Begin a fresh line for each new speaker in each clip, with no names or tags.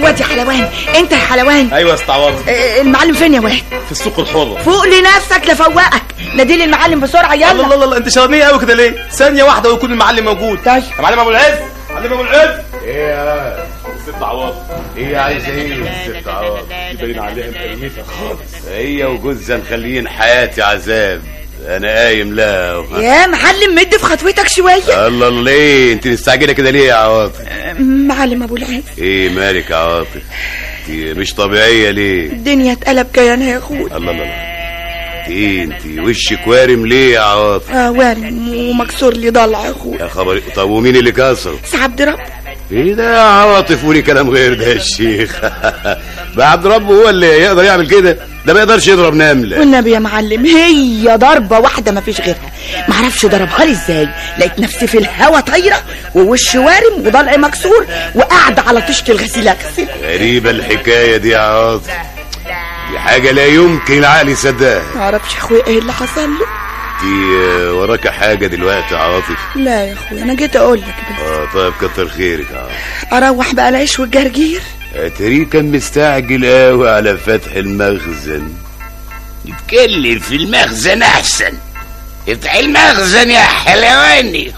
واد يا حلوان انت يا حلوان
ايوه يا اسطى عواطف
آه، المعلم فين يا واد
في السوق الحر
فوق لنفسك لفوقك نادي المعلم بسرعه
الله
يلا
الله الله انت شرانيه قوي كده ليه ثانيه واحده ويكون المعلم موجود
طيب.
يا معلم ابو العز معلم ابو العز
ايه يا
ست عواطف
ايه عايز ايه الست عوض
باين عليها مقرمشه خالص
هي وجوزها مخليين حياتي عذاب انا قايم لا
يا معلم مد في خطوتك شويه
الله الله ليه انت مستعجله كده ليه يا عواطف
آه، معلم ابو العز
ايه مالك يا عواطف انت مش طبيعيه ليه
الدنيا اتقلب كيانها يا اخويا
الله الله الله انت ايه انت وشك وارم ليه يا عواطف
اه وارم ومكسور لي ضلع يا اخويا
يا خبر طب ومين اللي كسر
بس عبد رب
ايه ده يا عواطف ولي كلام غير ده يا شيخ بقى عبد ربه هو اللي يقدر يعمل كده ده ما يقدرش يضرب نمله
والنبي يا معلم هي ضربة واحدة ما فيش غيرها معرفش ضربها لي ازاي لقيت نفسي في الهوا طايرة ووش وارم وضلع مكسور وقاعدة على طشت الغسيل اغسل
غريبه الحكايه دي يا عواطف دي حاجه لا يمكن العقل يصدقها
معرفش يا اخويا ايه اللي حصل له
انت آه، وراك حاجه دلوقتي يا عواطف
لا يا اخويا انا جيت اقول لك بس
اه طيب كتر خيرك يا عواطف
اروح بقى العيش والجرجير
اتري كان مستعجل قوي على فتح المخزن
نتكلم في المخزن احسن افتح المخزن يا حلواني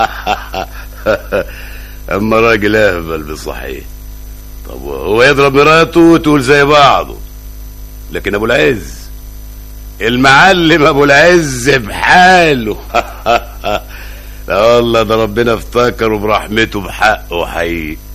اما راجل اهبل بصحيح طب هو يضرب مراته وتقول زي بعضه لكن ابو العز المعلم ابو العز بحاله لا والله ده ربنا افتكره برحمته بحقه حقيقي